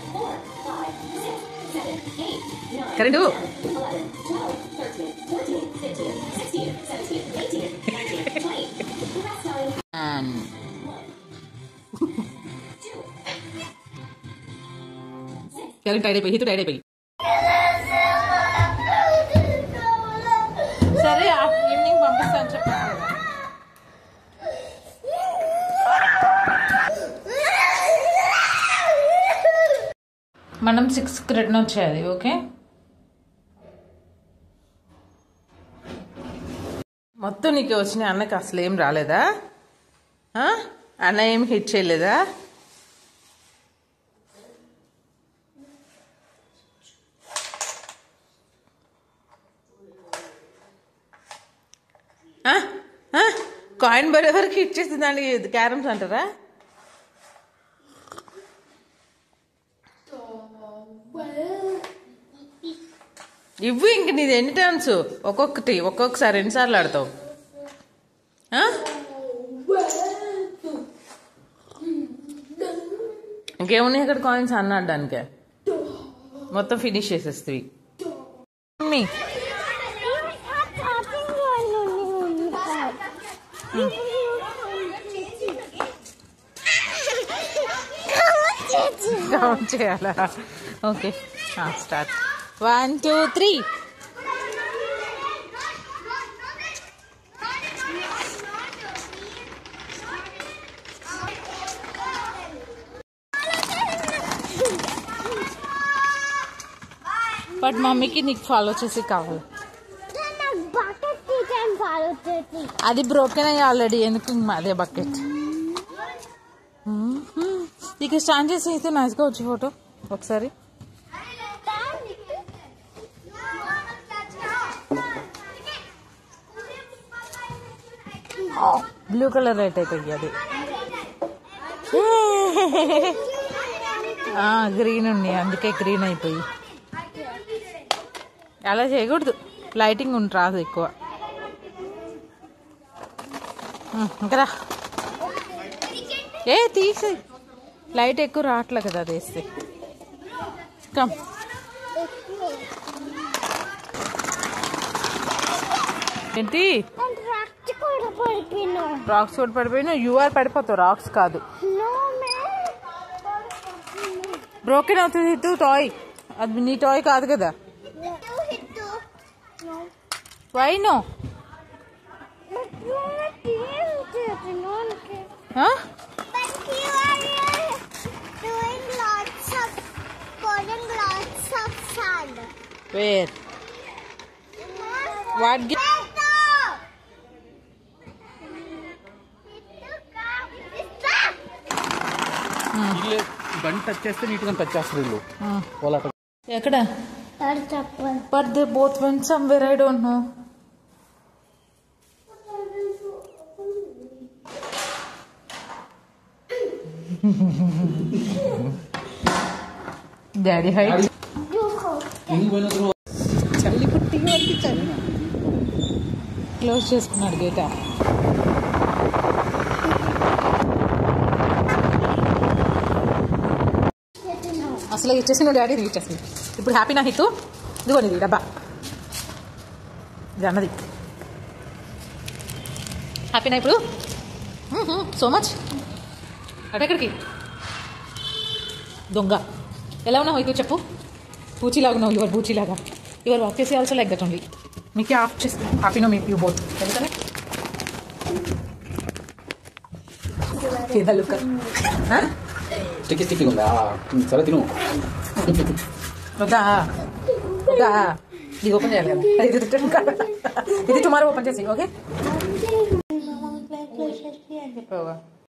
Current current Tide అయిపోయి హితు Tide అయిపోయి సరే ఈవినింగ్ పంపిస్తాను చెప్పాను మనం సిక్స్కి రిటర్న్ వచ్చేది ఓకే మొత్తం నీకు వచ్చినాయి అన్నకి అసలు ఏం రాలేదా ఆ? అన్న ఏం హిట్ చేయలేదా ఆ? ఆ? కాయిన్ బర్ ఎవరికి హిట్ చేసింది దానికి క్యారమ్స్ అంటారా ఇవ్వు ఇంక నీది ఎన్ని టర్న్స్ ఒక్కొక్కటి ఒక్కొక్కసారి ఎన్నిసార్లు ఆడతావు ఆ? ఇంకేమున్నాయి ఇక్కడ కాయిన్స్ అన్న ఆడడానికే మొత్తం ఫినిష్ చేసేస్తావి మమ్మీ కౌంట్ చేయాలా okay start one two three but మమ్మీకి నీకు ఫాలో చేసి కావాలి నాకు బకెట్ తీసాను ఫాలో చేసి అది బ్రోకెన్ అయ్యి ఆల్రెడీ ఎందుకు ఇంక అదే బకెట్ ఇక స్టాండ్ చేసి అయితే నైస్గా వచ్చి ఫోటో ఒకసారి బ్లూ కలర్ రైట్ అయిపోయి అది గ్రీన్ ఉన్నాయి అందుకే గ్రీన్ అయిపోయి అలా చేయకూడదు లైటింగ్ ఉండి రాదు ఎక్కువ ఉమ్, ఇంకా రా. ఏ తీసి లైట్ ఎక్కువ రావట్లే కదా అది వేస్తే కమ్ ఏంటి నేను రక్త కూడా పడిపోయినా రాక్స్ కూడా పడిపోయినా యూఆర్ పడిపోతావు రాక్స్ కాదు నో మ్యామ్ బ్రోకెన్ అవుతుంది ఇటు టాయ్ అది నీ టాయ్ కాదు కదా hit no why no but you are team చేసిన ఓకే ఆ? But you are uh, doing lots of, calling lots of sand. Where what గి- ఇల్లే బండి టచ్ చేస్తే నీట్గా టచ్ చేస్తారు వీళ్ళు ఆ. వాళ్ళు అట్లా ఎక్కడ చెప్పండి but they both went somewhere I don't know daddy height కిందికి పోయినప్పుడు చల్లి పుట్టి వాడికి చల్లి క్లోజ్ చేసుకున్నాడు గేట అసలు ఇచ్చేసిన డాడీ ఇది ఇచ్చేసింది ఇప్పుడు హ్యాపీ నా హిట్ ఇదిగోండి ఇది డబ్బా ఇది అన్నది హ్యాపీనా ఇప్పుడు సో మచ్ అటెక్కడికి దొంగ ఎలా ఉన్నావు ఇక చెప్పు పూచిలాగా ఉన్నావు యువర్ బూచిలాగా యువర్ వర్క్ చేసి ఆల్సో లైక్ దట్ ఓన్లీ మీకే ఆఫ్ చేసి హ్యాపీనో మీకు యూ బోత్ ఎందుకని లుక్ స్టిక్ స్టిక్ ఉందా ఉమ్, సరే తిను వద్దా వద్దా ఇది ఓపెన్ చేయాలి కదా ఇది రిటర్న్ కాదు ఇది టుమారో ఓపెన్ చేసి ఓకే